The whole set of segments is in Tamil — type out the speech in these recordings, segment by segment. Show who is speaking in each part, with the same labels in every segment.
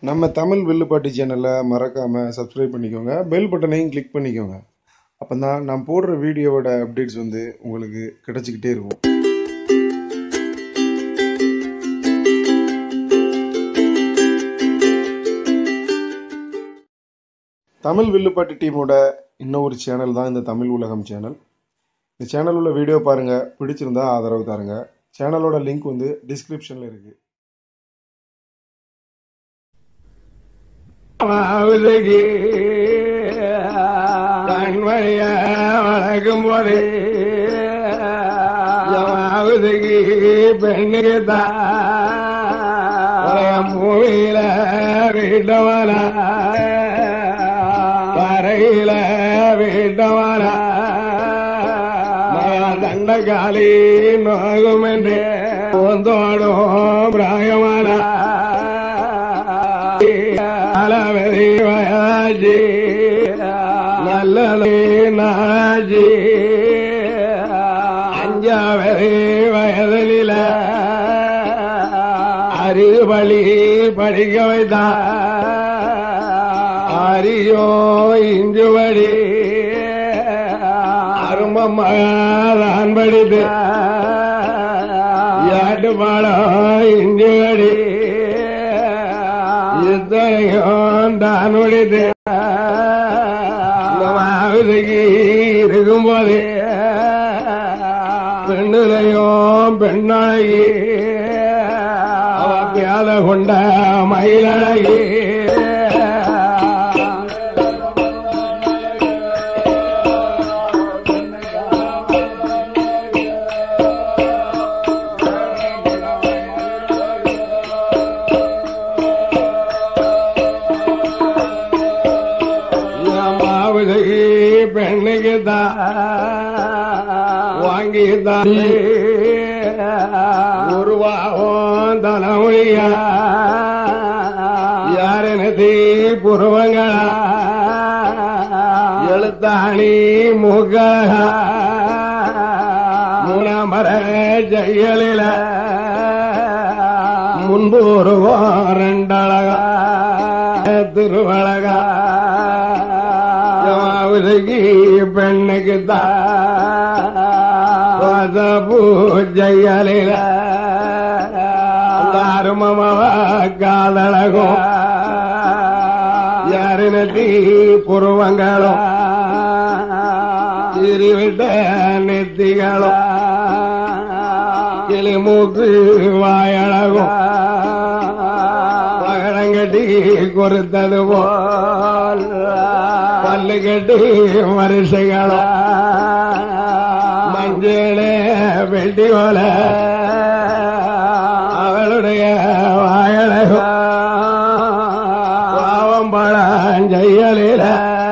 Speaker 1: நம்ம தமிழ் வில்லுப்பாட்டி சேனலை மறக்காமல் சப்ஸ்கிரைப் பண்ணிக்கோங்க பெல் பட்டனையும் கிளிக் பண்ணிக்கோங்க அப்போ தான் நான் போடுற வீடியோவோட அப்டேட்ஸ் வந்து உங்களுக்கு கிடச்சிக்கிட்டே இருக்கும் தமிழ் வில்லுப்பாட்டி டீமோட இன்னொரு சேனல் தான் இந்த தமிழ் உலகம் சேனல் இந்த சேனல் உள்ள வீடியோ பாருங்கள் பிடிச்சிருந்தா ஆதரவு தாருங்க சேனலோட லிங்க் வந்து டிஸ்கிரிப்ஷனில் இருக்குது
Speaker 2: மாவுலகி கண்மணிய வளர்க்கும் போது மாவுலகி பெண்ணுக்கு தான் மூவில வீட்டவன பறையில வீட்டவன தண்டகாலி நோகும் என்று தோடும் பிராயமான அளவதி வயாஜி நல்ல நாஜி அஞ்சாவதி வயதில அறிவழி படிக்க வைத்தா அரியோ இஞ்சுவடி அருமம்தான் படித்து யாட்டு பாடம் இஞ்சுவடி இத்தனையும் தான் உடைத்து மாவுதைக்கு இருக்கும்போது பெண்ணுலையும் பெண்ணழகி பேத கொண்ட மயிலழகி மாவுதைக்கு பெண்ணுக்கு தான் வாங்கி தான் உருவாகும் தலைமொழியா யாரெனது புருவங்களா எழுத்தாணி முக முனமர ஜெயலில முன்பு ஒருவம் ரெண்டழகா திருவழகா உதகி பெண்ணுக்கு தான் பூஜையலில அருமமவ காதழகும் யாரினத்தி புருவங்களும் திருவிட்ட நெத்திகளும் கிளிமூக்கு வாயழகும் பகடங்கட்டி கொடுத்தது போல் பல்லு கட்டி வரிசைகளும் மஞ்சளே வெட்டி போல அவளுடைய வாயழகும் பாவம் பழஞ்செயலில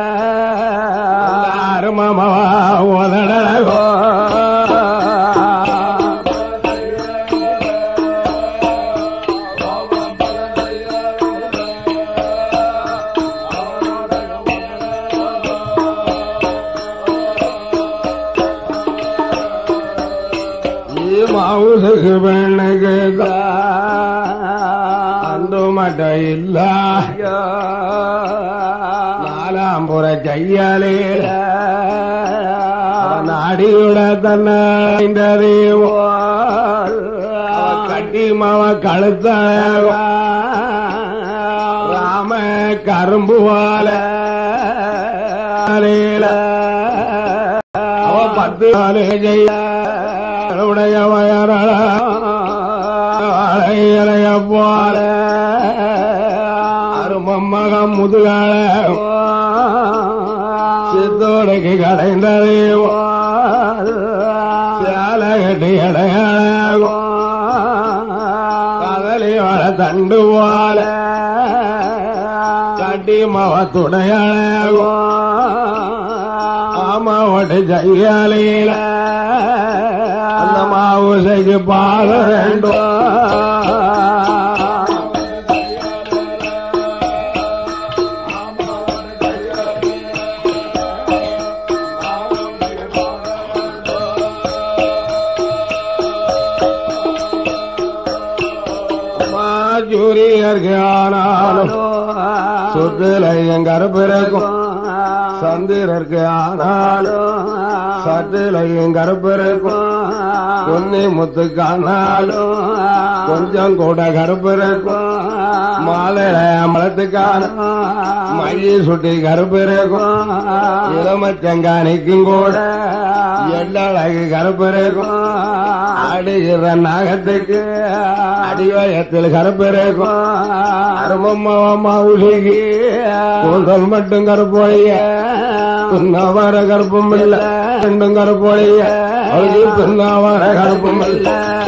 Speaker 2: அருமமவா உதடழகோ மவுசுக்கு பெண்ணுக்கு அந்த மட்டும் இல்ல நாலாம் புற கையாலே நாடியுட தன்னே கட்டி மாவ கழுத்த ராம கரும்பு வாழ அவ பத்து நாளே ஜெய உடைய வயறைய போல அருமம்மகம் முதுகால சித்தோடைக்கு கடைந்ததே சேல கட்டி இடையாளோ கதலி வள தண்டு போல கட்டி மவத்துடையாளோ ஆமாவோட ஜெயாலையில அந்த மாவுசைக்கு பால வேண்டும் மாஜூரியர்கள் ஆனாலும் முத்துலையும் கருப்பிறக்கும் சந்திரருக்கு ஆனாலும் சட்டிலையும் கருப்பிறக்கும் பொன்னி முத்துக்கானாலும் கொஞ்சம் கூட கருப்பிறக்கும் மாலையில மலத்துக்கான மைய சுட்டி கருப்பிறக்கும் இளமச்சங்கானிக்கும் கூட எள்ளழகு கருப்பிறக்கும் அடிகிற நாகத்துக்கு அடிவயத்தில் கருப்பிறக்கும் அருமம்மா உலகி கூந்தல் மட்டும் கருப்பொழிய பின்னாவர கருப்பும் இல்ல ரெண்டும் கருப்பொழிய அவளுக்கு பின்னாவர கருப்பும் இல்ல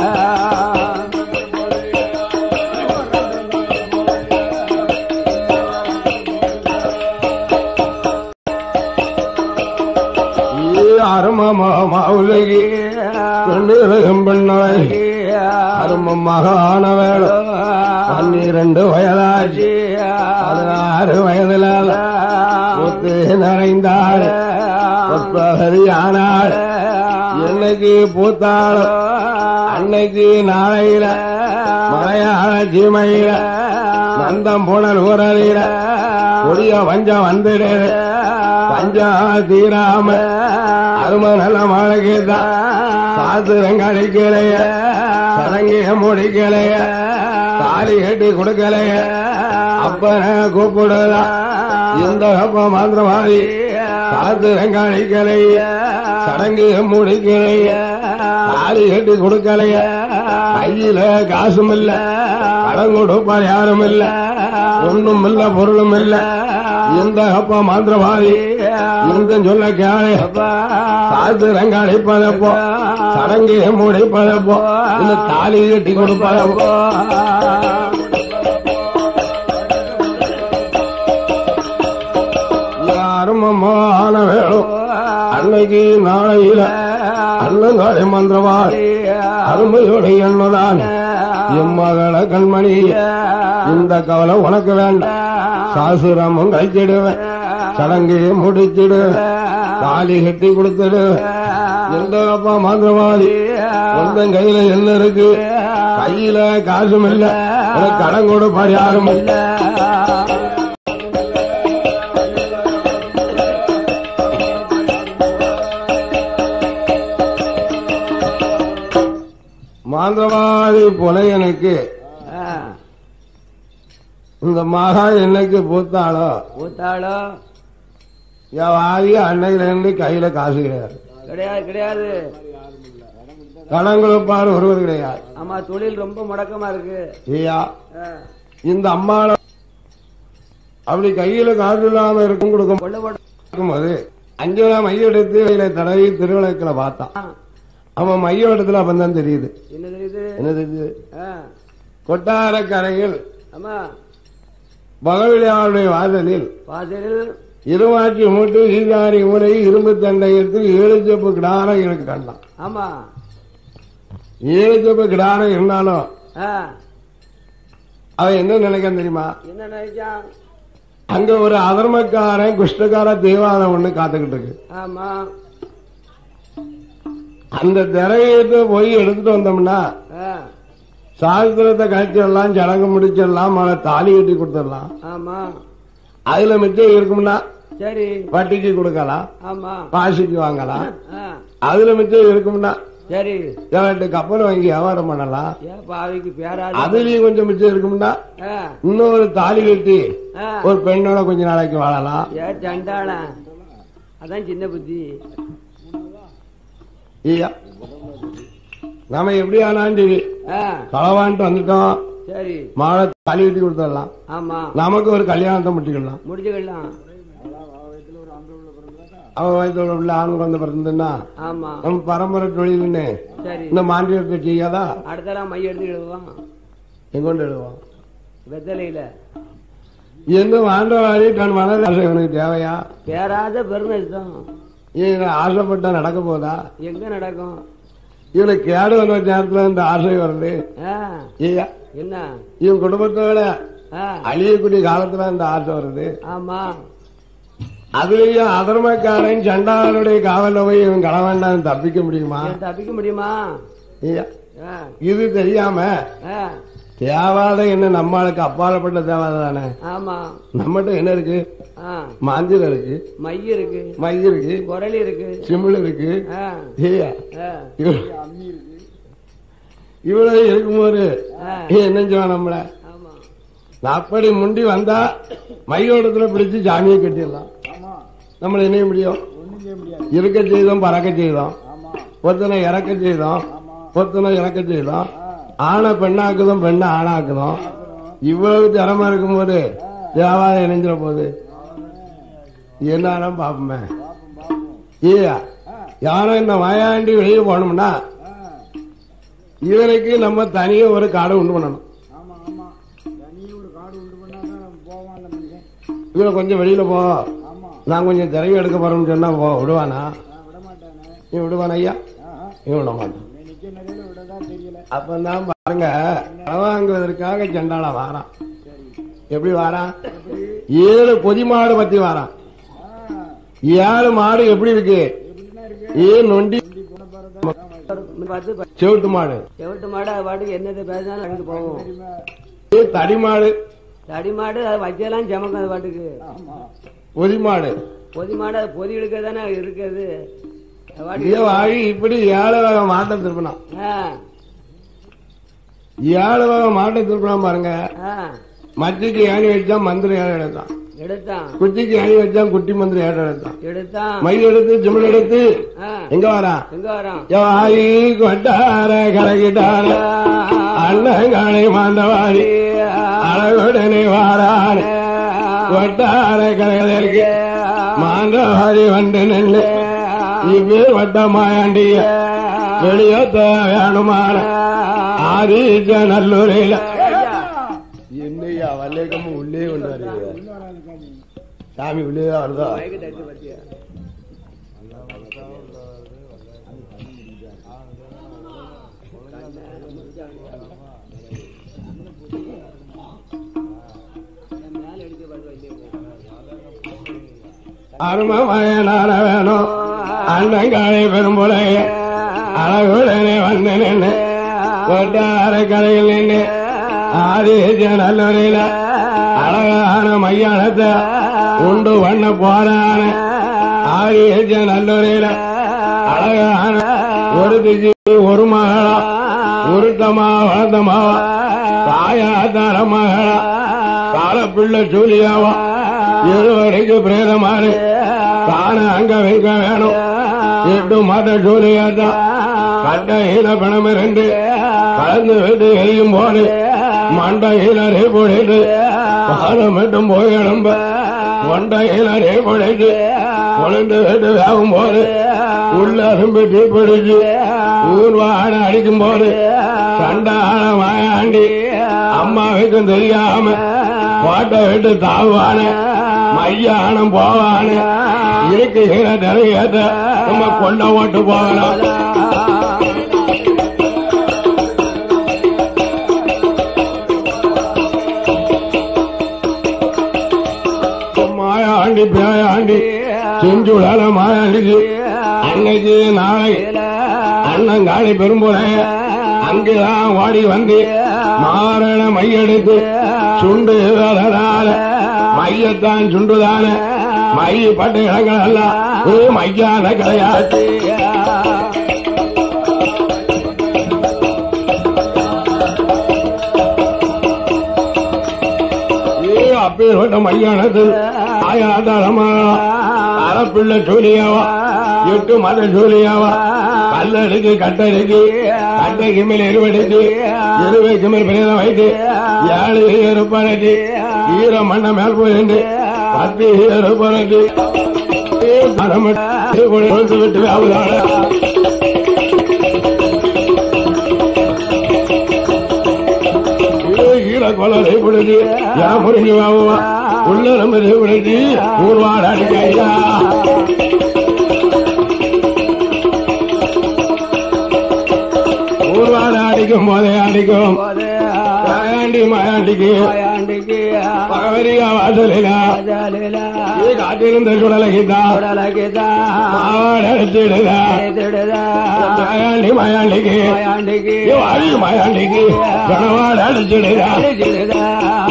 Speaker 2: அருமமாவுலகி பெண்ணிறகும் பெண்ணாய் அருமம் மகானவேளோ பன்னிரண்டு வயதாச்சு பதினாறு வயதுல முத்து நிறைந்தாள் ஆனாள் என்னைக்கு பூத்தாள் அன்னைக்கு நாளையில மலையாள சீமையில நந்தம் புனர் உரலில கொடிய வஞ்சம் வந்துடு பஞ்சம் தீராம அரும நல்ல மழை கேட்டா சாத்திரம் கழிக்கலைய சடங்கிய முடிக்கலைய தாலி கட்டி கொடுக்கலைய அப்பன கூப்பிடுதா இந்த அப்ப மாந்திரவாதி சாத்திரம் கழிக்கலைய சடங்கிய முடிக்கலைய தாலி கட்டி கொடுக்கலைய கையில காசும் இல்ல கடன் கொடுப்பார் யாரும் இல்ல ஒண்ணும் இல்ல பொருளும் இல்ல இந்த அப்பா மாந்திரவாதி இந்த சொல்ல கேளு சாத்து ரங்காளிப்பதப்போ சடங்கு முடிப்பதப்போ இந்த தாலி கட்டி கொடுப்பதப்போ யாரும் அம்மான வேணும் அன்னைக்கு நாளையில அண்ணங்காளி மந்திரவாதி அருமையோட எண்ணுதான் எம்மகள கண்மணி இந்த கவலை உனக்கு வேண்டாம் சாசுரமும் கழிச்சிடுவேன் சடங்கு முடிச்சிடுவேன் தாலி கட்டி கொடுத்துடுவேன் எந்த அப்பா மந்திரவாதி சொந்தம் கையில என்ன இருக்கு கையில காசும் இல்ல உனக்கு கடன் கொடுப்பார் யாரும் இல்ல மாந்திரவாதி புலையனுக்கு இந்த மகா என்னைக்கு பூத்தாளோ
Speaker 3: ஊத்தாளோ
Speaker 2: என் வாரி அன்னையில இருந்து கையில காசு கிடையாது
Speaker 3: கிடையாது கிடையாது
Speaker 2: கடன் கொடுப்பார் ஒருவர் கிடையாது
Speaker 3: ஆமா தொழில் ரொம்ப முடக்கமா இருக்கு
Speaker 2: ஐயா
Speaker 3: ஆ.
Speaker 2: இந்த அம்மாள அப்படி கையில காசு இல்லாம இருக்கும் கொடுக்கும்
Speaker 3: கொள்ள போட
Speaker 2: போது அஞ்சு மைய எடுத்து கையில தடவி திருவிளக்கில பார்த்தான் அவன் மைய இடத்துல அப்பந்தான் தெரியுது
Speaker 3: என்ன தெரியுது
Speaker 2: என்ன தெரியுது
Speaker 3: ஆ.
Speaker 2: கொட்டாரக்கரையில்
Speaker 3: ஆமா
Speaker 2: பகவிழியாவுடைய வாசலில்
Speaker 3: வாசலில்
Speaker 2: இருவாட்சி மூட்டு ஈசாரி முறை இரும்பு தண்டையத்து ஏழு செப்பு கிடாரம் எனக்கு கண்டான்
Speaker 3: ஆமா
Speaker 2: ஏழு செப்பு கிடாரம் இருந்தாலும்
Speaker 3: ஆ.
Speaker 2: அவன் என்ன நினைக்கான் தெரியுமா
Speaker 3: என்ன நினைச்சான்
Speaker 2: அங்க ஒரு அதர்மக்காரன் குஷ்டக்கார தேவாலயம் ஒண்ணு காத்துக்கிட்டு இருக்கு
Speaker 3: ஆமா
Speaker 2: அந்த திரையத்தை போய் எடுத்துட்டு வந்தோம்னா
Speaker 3: ஆ.
Speaker 2: சாஸ்திரத்தை கழிச்சிடலாம் சடங்கு முடிச்சிடலாம் அவனை தாலி கட்டி கொடுத்துடலாம்
Speaker 3: ஆமா
Speaker 2: அதுல மிச்சம் இருக்கும்னா
Speaker 3: சரி
Speaker 2: வட்டிக்கு கொடுக்கலாம்
Speaker 3: ஆமா
Speaker 2: பாசிக்கு வாங்கலாம்
Speaker 3: ஆ.
Speaker 2: அதுல மிச்சம் இருக்கும்னா
Speaker 3: சரி
Speaker 2: ரெண்டு கப்பல் வாங்கி வியாபாரம் பண்ணலாம்
Speaker 3: ஏன் பாவிக்கு பேராது
Speaker 2: அதுலயும் கொஞ்சம் மிச்சம் இருக்கும்னா
Speaker 3: ஆ.
Speaker 2: இன்னொரு தாலி கட்டி
Speaker 3: ஆ.
Speaker 2: ஒரு பெண்ணோட கொஞ்ச நாளைக்கு வாழலாம்
Speaker 3: ஏன் சண்டாளன் அதான் சின்ன புத்தி
Speaker 2: ஐயா நாம எப்படி ஆனாலும் சரி
Speaker 3: ஆ.
Speaker 2: களவான்ட்டு வந்துட்டோம்
Speaker 3: சரி
Speaker 2: மாலை தாலி கட்டி கொடுத்துடலாம்
Speaker 3: ஆமா
Speaker 2: நமக்கு ஒரு கல்யாணத்தை முடிச்சுக்கலாம்
Speaker 3: முடிச்சுக்கலாம்
Speaker 2: அவன் வயதோட உள்ள ஆண் குழந்தை பிறந்ததுன்னா
Speaker 3: ஆமா
Speaker 2: நம்ம பரம்பரை தொழில்னு
Speaker 3: சரி
Speaker 2: இந்த மாண்டியத்தை செய்யாதா
Speaker 3: அடுத்தலாம் மைய எடுத்து எழுதுவான்
Speaker 2: எங்கொண்டு எழுதுவோம்
Speaker 3: வெத்தலையில
Speaker 2: எந்த ஆண்டவாரி தன் மனது ஆசை இவனுக்கு தேவையா
Speaker 3: பேராத பெருநஷ்டம்
Speaker 2: இவன் ஆசைப்பட்டா நடக்க போதா
Speaker 3: எங்க நடக்கும்
Speaker 2: இவனுக்கு கேடு வந்த நேரத்துல இந்த ஆசை வருது
Speaker 3: ஆ,
Speaker 2: ஐயா
Speaker 3: என்ன
Speaker 2: இவன் குடும்பத்தோட
Speaker 3: ஆ,
Speaker 2: அழியக்கூடிய காலத்துல இந்த ஆசை வருது
Speaker 3: ஆமா
Speaker 2: அதுலயும் அதர்மக்காரன் சண்டாளனுடைய காவல்ல போய் இவன் களவாண்டான் தப்பிக்க முடியுமா
Speaker 3: இதை தப்பிக்க முடியுமா
Speaker 2: ஐயா
Speaker 3: ஆ,
Speaker 2: இது தெரியாம
Speaker 3: ஆ,
Speaker 2: தேவாதை என்ன நம்மளுக்கு அப்பாலப்பட்ட தேவாதை தானே
Speaker 3: ஆமா
Speaker 2: நம்மகிட்ட என்ன இருக்கு
Speaker 3: ஆ
Speaker 2: மாந்திரம் இருக்கு
Speaker 3: மை இருக்கு
Speaker 2: மை இருக்கு
Speaker 3: குரல் இருக்கு
Speaker 2: சிமிழ் இருக்கு
Speaker 3: ஆ,
Speaker 2: ஏய்யா,
Speaker 3: ஆ,
Speaker 2: இவ்வ- இவ்வளவு இருக்கும்போது
Speaker 3: ஆ,
Speaker 2: என்ன செய்வான் நம்மள
Speaker 3: ஆமா
Speaker 2: அப்படி முண்டி வந்தா மையோடத்துல பிடிச்சு சாமியை கட்டிடலாம் நம்மள என்ன செய்ய முடியும் இருக்க செய்தோம் பறக்க செய்தோம் ஒருத்தனை இறக்க செய்தோம் ஒருத்தனை இறக்க செய்தோம் ஆணை பெண்ணாக்குதோம் பெண்ணை ஆணாக்குதோம் இவ்வளவு திறமை இருக்கும்போது தேவாலயம் இணைஞ்சிட போகுது என்னாலும் பாப்போமே ஏயா யாரும் இந்த வாயாண்டி வெளியே போனோம்னா இவனுக்கு நம்ம தனியா ஒரு காடை உண்டு பண்ணணும் இவனை கொஞ்சம் வெளியில போ நான் கொஞ்சம் திரையை எடுக்க போறேன்னு சொன்னா போ விடுவானா இவன் விடுவானா ஐயா இவன் விட மாட்டான் அப்பதான் பாருங்க வாங்குவதற்காக செண்டாளா வாரான் எப்படி வாரான் ஏழு பொதி மாடு பத்தி வாரான் ஏழு மாடு எப்படி இருக்கு ஏன் நொண்டி
Speaker 3: பார்த்து ப-
Speaker 2: செவிட்டு மாடு
Speaker 3: செவிட்டு மாடு அது பாட்டுக்கு என்னது பேசினாலும் அங்கிட்டு போகும்
Speaker 2: ஏ தடி மாடு
Speaker 3: தடி மாடு அது வச்செல்லாம் ஜமக்கும் அது பாட்டுக்கு
Speaker 2: பொதி மாடு
Speaker 3: பொதி மாடு அது பொதி எடுக்க தானே இருக்குது அது
Speaker 2: இதே
Speaker 3: பாட்டுக்கு
Speaker 2: வாழி இப்படி ஏழு வகை மாட்டை திருப்பினான்
Speaker 3: ஆ,
Speaker 2: ஏழு வகை மாட்டை திருப்பினான் பாருங்க
Speaker 3: ஆ,
Speaker 2: மத்திக்கு ஏணி வச்சா மந்திரம் ஏழு எடுத்தான்
Speaker 3: எடுத்தான்
Speaker 2: குச்சிக்கு ஏணி வச்சா குட்டி மந்திரம் ஏழு எடுத்தான்
Speaker 3: எடுத்தான்
Speaker 2: மை எடுத்து ஜிமிழ் எடுத்து
Speaker 3: ஆ,
Speaker 2: எங்க வரா
Speaker 3: எங்க வரான்
Speaker 2: வாயி கொட்டார கலகிட்டார அண்ணங்கானை மாந்தவாடி அழகுடனே வாரான கொட்டார கலகதற்கு மாந்தவாடி வந்து நின்று இவ்வே வட்டமாயாண்டிய வெளியத்த வேணுமான ஆரீச்ச நல்லூரில என்னையா வல்லேக்கம் உள்ளே கொண்டு வரீங்க சாமி உள்ளே தான் வருதா அருமமயனான வேணும் அண்ணங்காலை பெரும்புலைய அழகுடனே வந்து நின்று கொட்டார கரையில் நின்று ஆதேச நல்லூரில அழகான மையானத்தை உண்டு பண்ண போறான ஆதேச நல்லூரில அழகான ஒரு திசை ஒரு மகளா உருத்தமா வளர்த்தமாவா தாயாதார மகளா காலப்பிள்ளை சூலியாவா இருவரைக்கு பிரேதமாறு தான அங்க வைக்க வேணும் எட்டு மாத சூலியாத்தா கட்டையில பணம் இருந்து கலந்து விட்டு எரியும் போது மண்டையில ரே பொழிட்டு பாலம் மட்டும் போய் எழும்ப மண்டையில ரே பொழிட்டு பொழுந்து விட்டு வேகும் போது உள்ள அரும்பு தீப்பிடிச்சு ஊர்வான அடிக்கும் போது சண்டான வாயாண்டி அம்மாவுக்கும் தெரியாம கோட்டை விட்டு தாவான மையானம் போவான இருக்குகிற நிறைவேற்ற நம்ம கொண்ட ஓட்டு போகலாம் மாயாண்டி பேயாண்டி செஞ்சுடால மாயாண்டிக்கு அன்னைக்கு நாளை அண்ணங்காளி பெரும்புரை அங்குதான் ஓடி வந்து மாரண மையெடுத்து சுண்டு வரலால மையத்தான் சுண்டுதான மை பட்ட இடங்கள் எல்லாம் ஒரு மையான கிடையாது அப்பேற்பட்ட மையானத்தில் ஆயாதாரமா அறப்பிள்ளை சூலியாவா எட்டு மத சூலியாவா கல்லடிக்கு கட்டடிக்கு கட்டைக்கு மேல் எருவடிக்கு எருவைக்கு மேல் பிரேதம் வைத்து ஏழு எருப்படைக்கு ஈர மண்ண மேல் போயிட்டு பத்து எருப்படைக்கு கொடுத்து விட்டு அவ்வளோ ஈர கொலரை பிடிச்சி யா முடிஞ்சு வாங்குவா உள்ள நம்ம பிடிச்சி ஊர்வாட அடிக்கையா ஊர்வாட அடிக்கும் போதே அடிக்கும் மாயாண்டி மாயாண்டிக்கு
Speaker 3: மாயாண்டிக்கு
Speaker 2: பகவரியா வாசலிலா
Speaker 3: ஜாலிலா
Speaker 2: இது காட்டிருந்த சுடலகிதா
Speaker 3: உடலகிதா
Speaker 2: மாவாட அடிச்சிடுதா
Speaker 3: திடுதா
Speaker 2: மாயாண்டி மாயாண்டிக்கு
Speaker 3: மாயாண்டிக்கு
Speaker 2: வாழி மாயாண்டிக்கு கனவாட அடிச்சிடுறா
Speaker 3: அடிச்சிடுதா.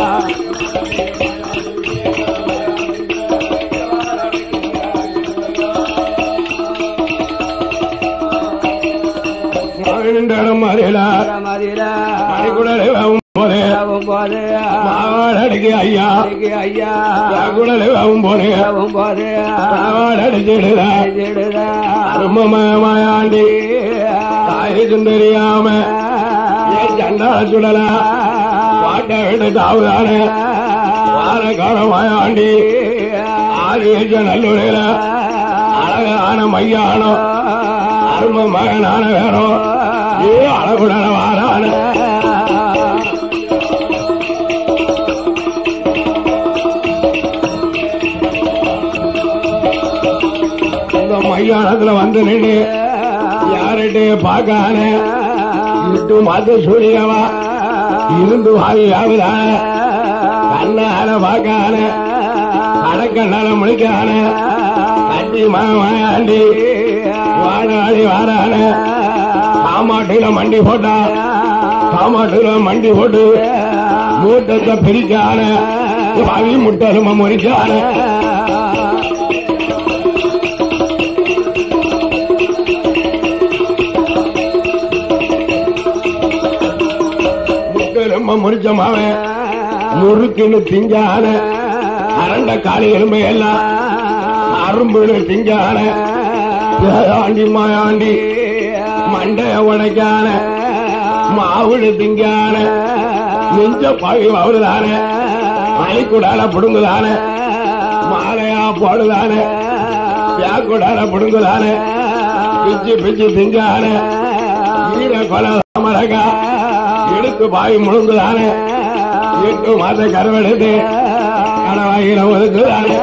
Speaker 2: மறியல
Speaker 3: மதிரா
Speaker 2: மணிக்குடலை வாவும் போதே
Speaker 3: போது
Speaker 2: மாவாட அடிக்கு ஐயா
Speaker 3: ஐயா
Speaker 2: குடலை வாவும் போனே
Speaker 3: போது
Speaker 2: மாவாட அடிச்சிடுறா
Speaker 3: அடிச்சிடுதா.
Speaker 2: மாயாண்டி தாயுக்கும் தெரியாம ஏன் சண்டாள சுடலா பாட்டை விட்டு தாவுதானே வார காலமாயாண்டி ஆறு ஏற்ற நல்லூரில அழகான மையானோ அரும மகனான வேணும் ஏ அழகுடன வாரான இந்த மையானத்துல வந்து நின்று யார்கிட்ட பார்க்கான இட்டு மாத்த சூரியவா இருந்து வாங்கி ஆகுதான கண்ணால பார்க்கான கடக்கண்ணால முடிக்கான கட்டி மாயாண்டி வாழாடி வாரான காமாட்டுல மண்டி போட்டா காமாட்டுல மண்டி போட்டு மூட்டத்தை பிரிக்கான வாங்கி முட்டலுமா முறிக்கான ரொம்ப முறிச்ச மாவன் முறுக்குன்னு திங்கான அரண்ட காளி எலும்பை எல்லாம் அரும்புன்னு திங்கான ஆண்டி மாயாண்டி மண்டைய உடைக்கான மாவுடு திங்கான நெஞ்ச பாவி அவருதான மணிக்குடால புடுங்குதான மாலையா போடுதான பியாக்குடால புடுங்குதான பிச்சு பிச்சு திங்கான ஈர கொலை மரகா எடுத்து பாய் முழுங்குதானே எட்டு மாத கருவெடுத்து கணவாயில ஒதுக்குதானே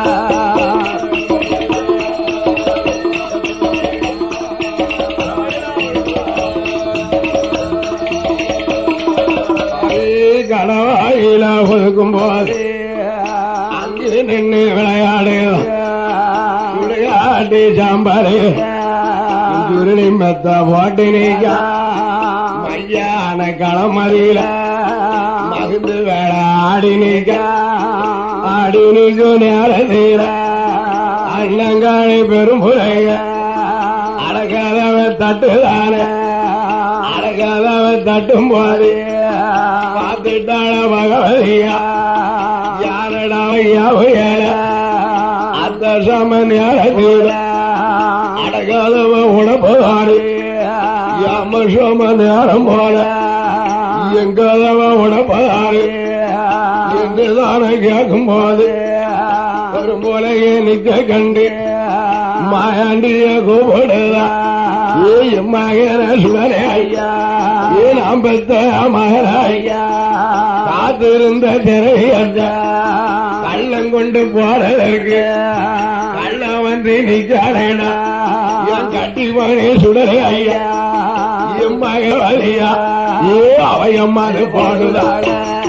Speaker 2: கணவாயில ஒதுக்கும் போது அங்கே நின்று விளையாடு விளையாட்டு சாம்பாரு சுருளி மெத்த போட்டு நீங்க மையான களமறியில மகிழ்ந்து வேட ஆடி நீக்க ஆடி நீக்கும் நேரத்தீர அண்ணங்காளி பெரும் புலைய அடக்காதவன் தட்டுதானே அடக்காதவன் தட்டும் போது பார்த்துட்டாள பகவதியா யாரடா ஐயா அத்த சமன் யாரத்தீர அடக்காதவன் உடம்புதானே யமசோம நேரம் போல எங்கதவ உடப்பதாரு என்றுதான கேட்கும் போது ஒரு போலையே நிக்க கண்டு மாயாண்டிய கூப்பிடுதா ஏ மகன சுடரே ஐயா ஏ நாம் பெத்த மகன ஐயா காத்திருந்த திரையா கள்ளம் கொண்டு போறதற்கு கள்ளம் வந்து நிக்காடா என் கட்டி மகனே சுடரே ஐயா என் மகவலியா ஏ அவையம்மாது பாடுதாட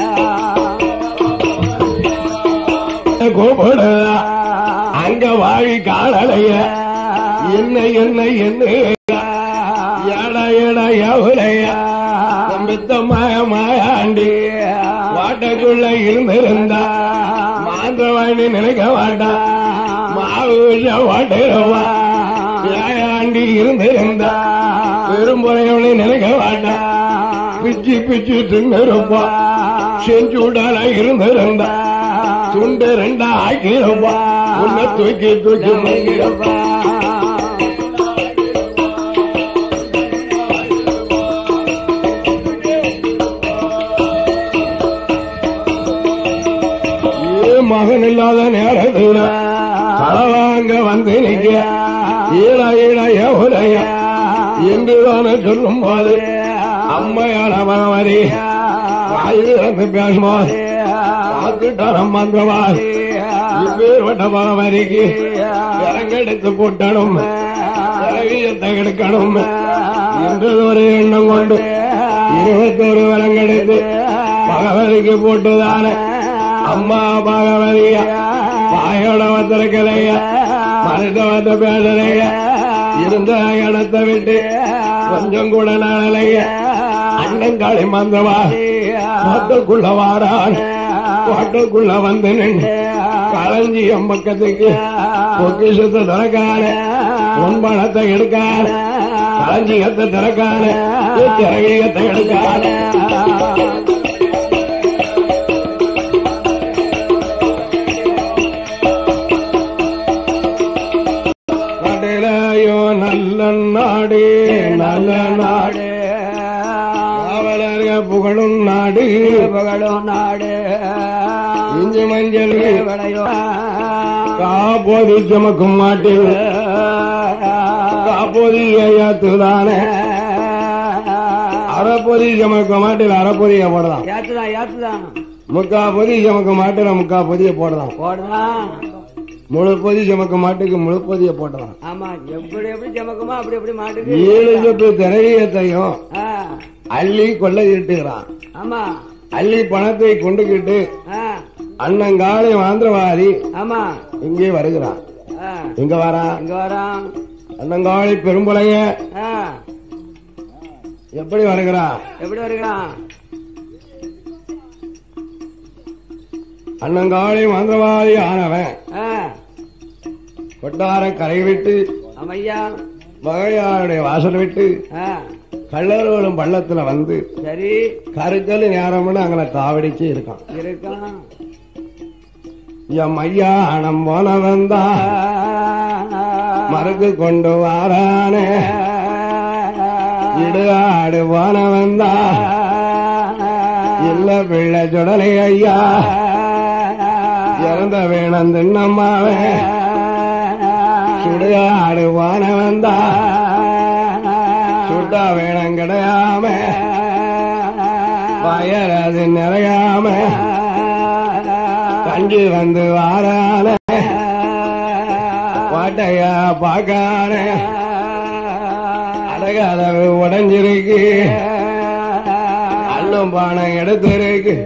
Speaker 2: கூப்பிடுதா அங்க வாழி காணலைய என்ன என்ன என்ன எட எட எவரையா பெத்த மாய மாயாண்டி வாட்டைக்குள்ள இருந்திருந்தா மாந்திரவாணி நினைக்க மாட்டா மாவு வாட்டுறவா ஏயாண்டி இருந்திருந்தா பெரும்புறையவனை நினைக்க மாட்டா பிச்சு பிச்சு தின்னிருப்பா செஞ்சுடால இருந்திருந்தா துண்டு ரெண்டா ஆக்கிருப்பா உன்னை தூக்கி தூக்கி முங்கிருப்பா ஏ மகன் இல்லாத நேரத்துல களவாங்க வந்து நிக்க ஈழ ஈழ எவரைய என்றுதானே சொல்லும் போது அம்மையால மகவரி வாயிலிருந்து பேசும்போது பார்த்துட்டாரம் வந்தவார் இப்பேற்பட்ட மகவரிக்கு இறங்கெடுத்து போட்டணும் இறவியத்தை எடுக்கணும் என்றது ஒரு எண்ணம் கொண்டு இருபத்தோரு விலங்கெடுத்து பகவதிக்கு போட்டுதானே அம்மா பகவதியா வாயோட வந்திருக்கலையா மனித வந்து பேசலையா இருந்த இடத்தை விட்டு கொஞ்சம் கூட நாளைய அண்ணங்காளி மந்தவா காட்டுக்குள்ள வாரான் காட்டுக்குள்ள வந்து நின்று களஞ்சியம் பக்கத்துக்கு பொக்கிஷத்தை திறக்கான பொன்பணத்தை எடுக்கான களஞ்சியத்தை திறக்கான திரகியத்தை எடுக்கான நாட்டிலேயோ நல்ல நாடு நல்ல நாடு காவலர்கள் புகழும் நாடு
Speaker 3: புகழும் நாடு
Speaker 2: இஞ்சி மஞ்சள்
Speaker 3: விளையோ
Speaker 2: காப்போதி சுமக்கும் மாட்டில் காப்போதி ஏத்துதானே அரைப்பொதி சுமக்க மாட்டில் அரைப்பொதிய போடலாம்
Speaker 3: ஏத்துதான் ஏத்துதான்
Speaker 2: முக்கா பொதி சுமக்க மாட்டில முக்கா பொதிய போடலாம்
Speaker 3: போடலாம்
Speaker 2: முழு பொதி சுமக்க மாட்டுக்கு முழு பொதிய போடலாம்
Speaker 3: ஆமா எப்படி எப்படி ஜமக்குமோ அப்படி எப்படி மாட்டுக்கு
Speaker 2: ஏழு சொட்டு திரையத்தையும்
Speaker 3: ஆ,
Speaker 2: அள்ளி கொள்ளையிட்டுகிறான்
Speaker 3: ஆமா
Speaker 2: அள்ளி பணத்தை கொண்டுகிட்டு
Speaker 3: ஆ,
Speaker 2: அண்ணங்காலை மாந்திரவாதி
Speaker 3: ஆமா
Speaker 2: இங்கே வருகிறான்
Speaker 3: ஆ,
Speaker 2: இங்க வரான்
Speaker 3: இங்க வரோம்
Speaker 2: அண்ணங்காளி பெரும்புலைய
Speaker 3: ஆ,
Speaker 2: எப்படி வருகிறான்
Speaker 3: எப்படி வருகிறான்
Speaker 2: அண்ணங்காளி மாந்திரவாதி ஆனவன்
Speaker 3: ஆ,
Speaker 2: கொட்டார கரை விட்டு
Speaker 3: ஆமையா
Speaker 2: மகையாருடைய வாசல் விட்டு
Speaker 3: ஆ,
Speaker 2: கள்ளரோடும் பள்ளத்துல வந்து
Speaker 3: சரி
Speaker 2: கருக்கல் நேரம்னு அங்கே தாவடிச்சு இருக்கான்
Speaker 3: இருக்கான்
Speaker 2: எம் ஐயா அணம் போனவன் தான் மறுக்கு கொண்டு வாரானே இடுகாடு போனவன் தான் இல்ல பிள்ளை சுடலை ஐயா இறந்த வேணம் தின்னம்மாவே சுடுகாடு போனவன் தான் சுட்டா வேணம் கிடையாம வயறது நிறையாம கஞ்சி வந்து வாரான பாட்டையா பாக்கான அடகாதவு உடஞ்சிருக்கு அல்லும் பானம் எடுத்திருக்கு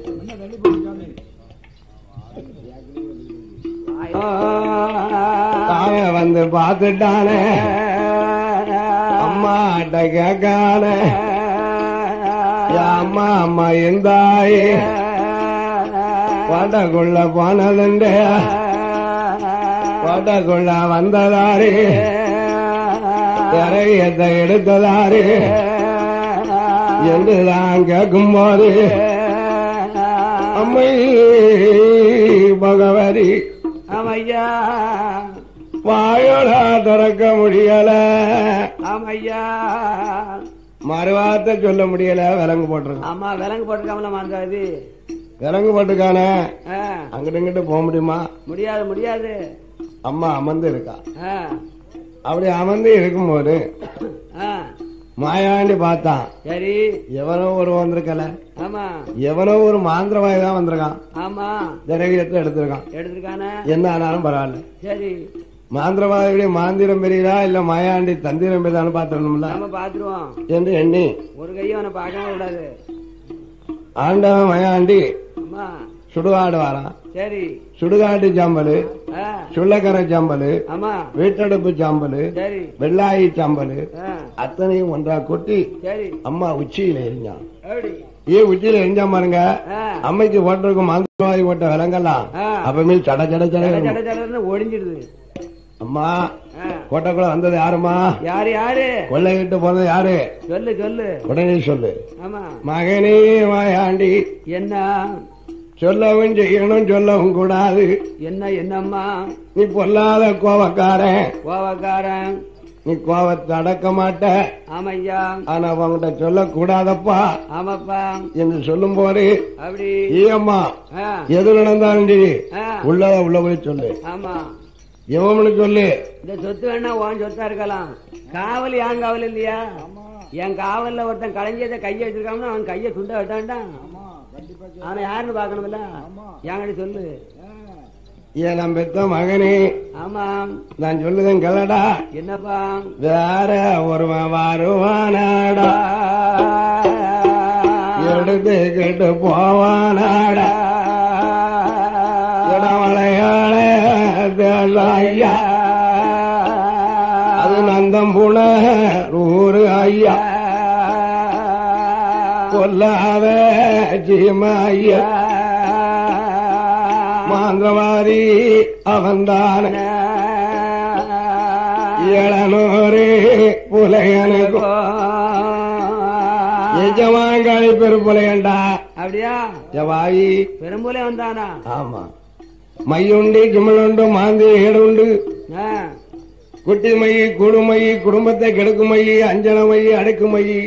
Speaker 2: தாய வந்து பார்த்துட்டானே அம்மாட்ட கேட்கான அம்மா அம்மா இருந்தாயே கோட்டைக்குள்ள போனதுண்டு கோட்டைக்குள்ள வந்ததாரு திரையத்தை எடுத்ததாரு என்றுதான் கேட்கும் போது அம்மை பகவதி
Speaker 3: ஆமையா
Speaker 2: வாயோட திறக்க முடியல
Speaker 3: ஆமையா
Speaker 2: மறுவார்த்தை சொல்ல முடியல விலங்கு போட்டிருக்கான்
Speaker 3: ஆமா விலங்கு போட்டுருக்காமல மாந்தாது
Speaker 2: விலங்கு போட்டுக்கானே
Speaker 3: ஆ,
Speaker 2: அங்கிட்டு இங்கிட்டு போக முடியுமா
Speaker 3: முடியாது முடியாது
Speaker 2: அம்மா அமர்ந்து இருக்கா
Speaker 3: ஆ,
Speaker 2: அப்படி அமர்ந்து இருக்கும்போது
Speaker 3: ஆ,
Speaker 2: மாயாண்டி பார்த்தான்
Speaker 3: சரி
Speaker 2: எவனோ ஒரு வந்திருக்கல
Speaker 3: ஆமா
Speaker 2: எவனோ ஒரு மாந்திரவாய் தான் வந்திருக்கான்
Speaker 3: ஆமா
Speaker 2: திரவியத்தை எடுத்திருக்கான்
Speaker 3: எடுத்திருக்கானே
Speaker 2: என்ன ஆனாலும் பரவாயில்ல
Speaker 3: சரி
Speaker 2: மாந்திரவாதியுடைய மாந்திரம் பெரியதா இல்ல மாயாண்டி தந்திரம் பெரியதான்னு பாத்துடணும்ல
Speaker 3: நம்ம பாத்துருவோம்
Speaker 2: என்று எண்ணி
Speaker 3: ஒரு கையும் அவனை பார்க்கவே கூடாது
Speaker 2: ஆண்டவன் மயாண்டி
Speaker 3: ஆமா
Speaker 2: சுடுகாடு வாரான்
Speaker 3: சரி
Speaker 2: சுடுகாட்டு சாம்பல்
Speaker 3: ஆ,
Speaker 2: சுள்ளக்கரை சாம்பல்
Speaker 3: ஆமா
Speaker 2: வீட்டடுப்பு சாம்பல்
Speaker 3: சரி
Speaker 2: வெள்ளாயி சாம்பல்
Speaker 3: ஆ,
Speaker 2: அத்தனையும் ஒன்றா கொட்டி
Speaker 3: சரி
Speaker 2: அம்மா உச்சியில எரிஞ்சான்
Speaker 3: எப்படி
Speaker 2: ஏ உச்சியில எரிஞ்சா பாருங்க
Speaker 3: ஆ,
Speaker 2: அம்மைக்கு போட்டிருக்கும் மாந்திரவாதி போட்ட விலங்கெல்லாம்
Speaker 3: ஆ.
Speaker 2: அப்பமே சட சட சட
Speaker 3: சட சட சடன்னு ஒடிஞ்சிடுது
Speaker 2: அம்மா
Speaker 3: ஆ,
Speaker 2: கோட்டைக்குள்ள வந்தது யாருமா
Speaker 3: யாரு யாரு
Speaker 2: கொள்ளையிட்டு போனது யாரு
Speaker 3: சொல்லு சொல்லு
Speaker 2: உடனே சொல்லு
Speaker 3: ஆமா
Speaker 2: மகனே வாயாண்டி
Speaker 3: என்ன
Speaker 2: சொல்லவும் செய்யணும் சொல்லவும் கூடாது
Speaker 3: என்ன என்னம்மா
Speaker 2: நீ பொல்லாத கோவக்காரன்
Speaker 3: கோவக்காரன்
Speaker 2: நீ கோவத்தை அடக்க மாட்ட
Speaker 3: ஆமையா
Speaker 2: ஆனா அவங்கிட்ட சொல்லக்கூடாதப்பா
Speaker 3: ஆமாப்பா
Speaker 2: என்று சொல்லும் போது
Speaker 3: அப்படி
Speaker 2: ஏம்மா
Speaker 3: ஆ,
Speaker 2: எது நடந்தாலும் சரி
Speaker 3: ஆ,
Speaker 2: உள்ளத உள்ளபடி சொல்லு
Speaker 3: ஆமா
Speaker 2: இவனு சொல்லு
Speaker 3: இந்த சொத்து வேணா உன் சொத்தா இருக்கலாம் காவல் ஏன் காவல் இல்லையா என் காவல்ல ஒருத்தன் கலைஞதை கையை வச்சிருக்காங்கன்னா அவன் கையை துண்ட விட்டான்டான் அவனை யாருன்னு பாக்கணும்ல என்கிட்ட சொல்லு
Speaker 2: என் பெத்த மகனே
Speaker 3: ஆமா
Speaker 2: நான் சொல்லுதேன் கல்லடா
Speaker 3: என்னப்பா
Speaker 2: வேற ஒருவன் வருவானாடா எடுத்துக்கிட்டு போவானாடா இடமலையாள தேசாயா அது நான் கந்தம்புண ஊரு ஐயா கொல்லாத ஜீம ஐயா மாந்தவாரி அவன்தான் இளநூறு புலையனுக்கும் எஜமாங்காளி பெருப்புலையண்டா
Speaker 3: அப்படியா
Speaker 2: ஜவாயி
Speaker 3: பெரும்புலே வந்தானா
Speaker 2: ஆமா மையுண்டு கிமலுண்டு மாந்தி ஏடுண்டு
Speaker 3: ஆ,
Speaker 2: குட்டி மையி குடுமையி குடும்பத்தை கெடுக்கும் மையி அஞ்சன மையி அடுக்கு மையி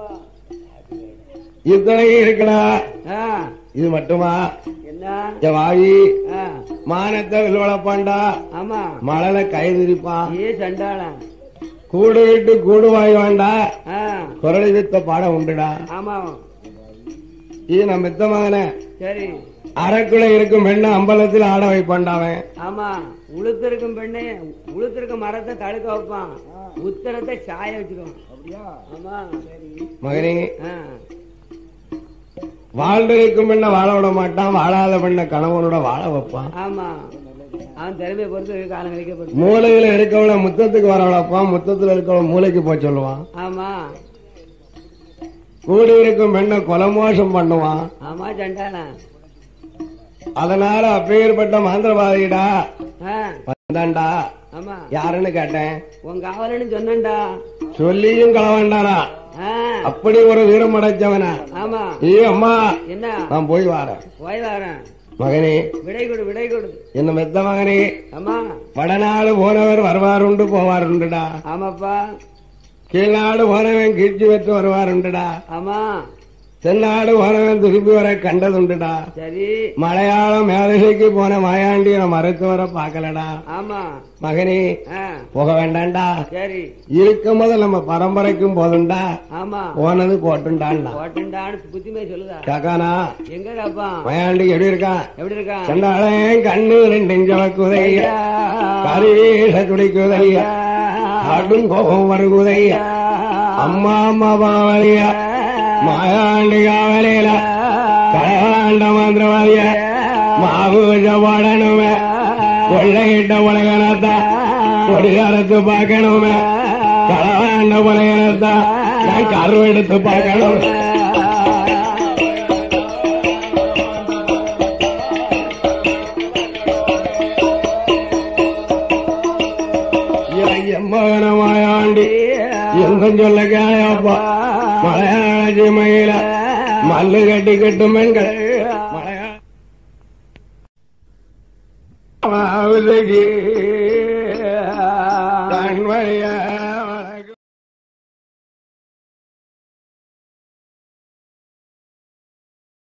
Speaker 2: இத்தனை இருக்கடா
Speaker 3: ஆ,
Speaker 2: இது மட்டுமா
Speaker 3: என்ன
Speaker 2: ஜவாயி
Speaker 3: ஆ,
Speaker 2: மானத்தை வில்வளப்பாண்டா
Speaker 3: ஆமா
Speaker 2: மழலை கைதிரிப்பான்
Speaker 3: ஏ சண்டாளன்
Speaker 2: கூடு விட்டு கூடு வாய் வேண்டா
Speaker 3: ஆ,
Speaker 2: குரலி வித்த பாடம் உண்டுடா
Speaker 3: ஆமா
Speaker 2: இது நம்ம மித்த மகன
Speaker 3: சரி
Speaker 2: அறக்குள்ள இருக்கும் பெண்ணை அம்பலத்தில் ஆட வைப்பாண்டாவன்
Speaker 3: ஆமா உளுத்திருக்கும் பெண்ணே உளுத்திருக்கும் மரத்தை தடுக்க வைப்பான் உத்தரத்தை சாய வச்சுக்குவான் ஆமா
Speaker 2: மகனே
Speaker 3: ஆ,
Speaker 2: வாழ்ந்திருக்கும் பெண்ணை வாழ விட மாட்டான் வாழாத பெண்ணை கணவனோட வாழ வைப்பான்
Speaker 3: ஆமா அவன் திறமையை பொறுத்து காலம் கழிக்க பொறுத்து
Speaker 2: மூளையில இருக்கவள முத்தத்துக்கு வர வளர்ப்பான் முத்தத்துல இருக்கவள மூளைக்கு போய் சொல்லுவான்
Speaker 3: ஆமா
Speaker 2: கூடி இருக்கும் பெண்ணை கொலமோசம் பண்ணுவான்
Speaker 3: ஆமா சண்டாளன்
Speaker 2: அதனால அப்பேற்பட்ட மாந்திரவாதிடா
Speaker 3: ஆ,
Speaker 2: வந்தாண்டா
Speaker 3: ஆமா
Speaker 2: யாருன்னு கேட்டேன்
Speaker 3: உன் காவலன்னு சொன்னேன்டா
Speaker 2: சொல்லியும் களவாண்டானா
Speaker 3: ஆ,
Speaker 2: அப்படி ஒரு வீரம் அடைச்சவனா
Speaker 3: ஆமா
Speaker 2: ஐயோ அம்மா
Speaker 3: என்ன
Speaker 2: நான் போய் வாரேன்
Speaker 3: போய் வரேன்
Speaker 2: மகனே
Speaker 3: விடை கொடு விடை கொடு
Speaker 2: என்ன மெத்த மகனே
Speaker 3: ஆமா
Speaker 2: வடநாடு போனவர் வருவாருண்டு போவாருண்டுடா
Speaker 3: ஆமாப்பா
Speaker 2: கீழ்நாடு போனவன் கீழ்ச்சி பெற்று வருவாருண்டுடா
Speaker 3: ஆமா
Speaker 2: தென்னாடு போனவன் திருப்பி வர கண்டதுண்டுடா
Speaker 3: சரி
Speaker 2: மலையாளம் மேலசைக்கு போன மாயாண்டிய மறுத்து வர பாக்கலடா
Speaker 3: ஆமா
Speaker 2: மகனே
Speaker 3: ஆ,
Speaker 2: போக வேண்டாம்டா
Speaker 3: சரி
Speaker 2: இருக்கும் போது நம்ம பரம்பரைக்கும் போதுண்டா
Speaker 3: ஆமா
Speaker 2: போனது போட்டுண்டான்டா
Speaker 3: போட்டுண்டான்னு புத்திமே சொல்லுதா
Speaker 2: காக்கானா
Speaker 3: எங்க காப்பா
Speaker 2: மயாண்டி எப்படி இருக்கான்
Speaker 3: எப்படி இருக்கான்
Speaker 2: சென்றாளன் கண்ணு ரெண்டு ஜவக்குதையா கருவேஷ துடிக்குதையா கடும் கோபம் வருகுதையா அம்மா அம்மா பாவலியா மாயாண்டி காவலியில கலவாண்ட மந்திரவாதிய மாபூஜ போடணுமே கொள்ளையிட்ட உலகனத்தா கொடிகாரத்து பார்க்கணுமே களவாண்ட உலகனத்தா நான் கரு எடுத்து பார்க்கணும் எம்மகனமாயாண்டி எங்கும் சொல்ல கேளையாப்பா மலையாள மயில மல்லு கட்டி கட்டும் பெண்கள் மலையாள கண்வழியா